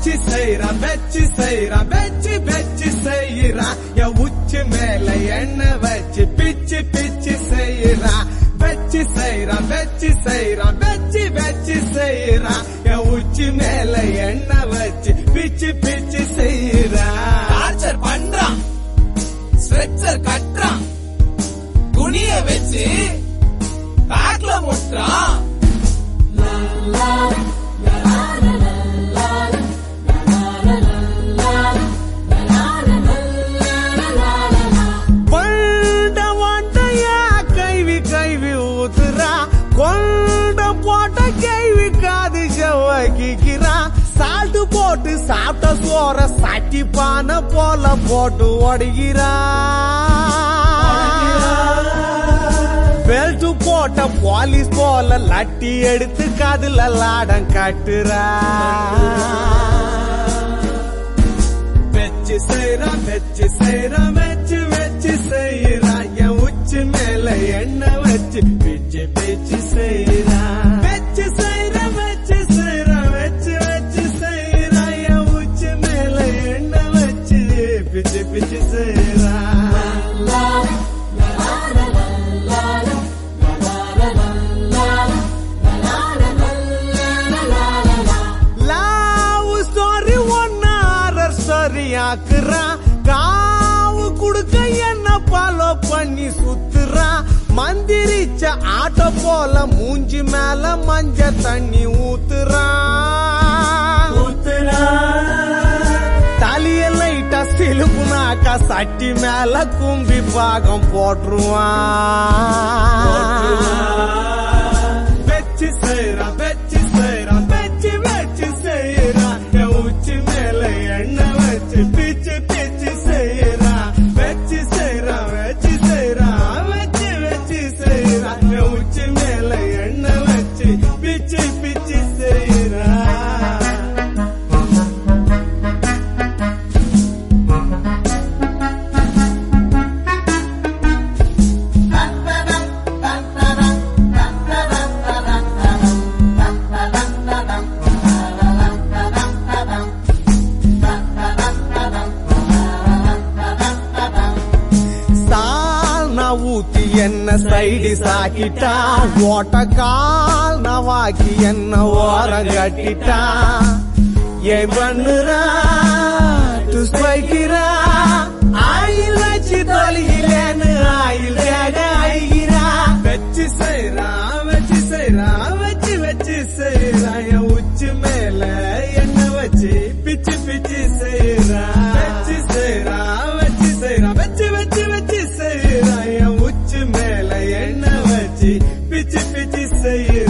வச்சு செய்யறா வச்சு செய்யறா வச்சு வச்சு செய்யறா என் உச்சி மேல எண்ணெய் வச்சு பிச்சு பிச்சு செய்யறா வச்சு செய்யறா வச்சு செய்யறா வச்சு வச்சு செய்யறா என் உச்சி மேல எண்ணெய் வச்சு பிச்சு பிச்சு செய்யறா டார்ச்சர் பண்றான் ஸ்ட்ரெச்சர் கட்டுறான் துணிய வச்சு பேக்ல முட்டுறான் பண்ட வண்டையா கைவி கைவி ஊத்துறா கொண்ட போட்ட கைவி காது செவ்வாய்க்கிறா சால்ட் போட்டு சாப்பிட்ட சோற சட்டி பானை போல போட்டு ஒடுகிறா பெல்ட் போட்ட போலீஸ் போல லட்டி எடுத்து காதுல லாடம் கட்டுறா வெச்சு செய்யறா வெச்சு செய்யறா வெச்சு வெச்சு செய்யறா என் உச்சி மேல எண்ணெய் வச்சு பிச்சு பிச்சு செய்யறா வெச்சு செய்யறா வெச்சு செய்யறா வெச்சு வெச்சு செய்யறா என் உச்சி மேல எண்ணெய் வச்சு பிச்சு பிச்சு செய்யறா லாவு ஸ்டோரி ஒன்னார ஸ்டோரி ஆக்குறா காவு குடுக்க என்ன ஃபாலோ பண்ணி சுத்துறா மந்திரிச்ச ஆட்டோ போல மூஞ்சி மேல மஞ்ச தண்ணி ஊத்துறா தலைய லைட்டா சிலுப்புனாக்கா சட்டி மேல கும்பி பாகம் போட்டுருவான் வெச்சு செய்யறா வெச்சு செய்யறா வெச்சு வெச்சு செய்யறா என் உச்சி மேல எண்ணெய் வச்சு பிச்சு பிச்சு செய்யறா வெச்சு செய்யறா வெச்சு செய்யறா வெச்சு வெச்சு செய்யறா என் உச்சி மேல எண்ணெய் வச்சு பிச்சு பிச்சு செய்யறா சால் நான் ஊத்தி என்ன சைடு சாக்கிட்டா ஓட்ட கால் நான் வாக்கி என்ன ஓரம் கட்டிட்டா ஏன் பண்ணுறா டுஸ் வைக்கிறா ஆயில் வச்சு தொலைகிறேன்னு ஆயில் வேக ஆகிறா வச்சு செய்றா வச்சு செய்றா வச்சு வச்சு செய்றா என் உச்சி மேல என்ன வச்சு பிச்சு பிச்சு செய்றா வச்சு செய்றா வச்சு செய்றா வச்சு வச்சு வச்சு செய்றா என் உச்சி மேல என்ன வச்சு பிச்சு பிச்சு செய்றா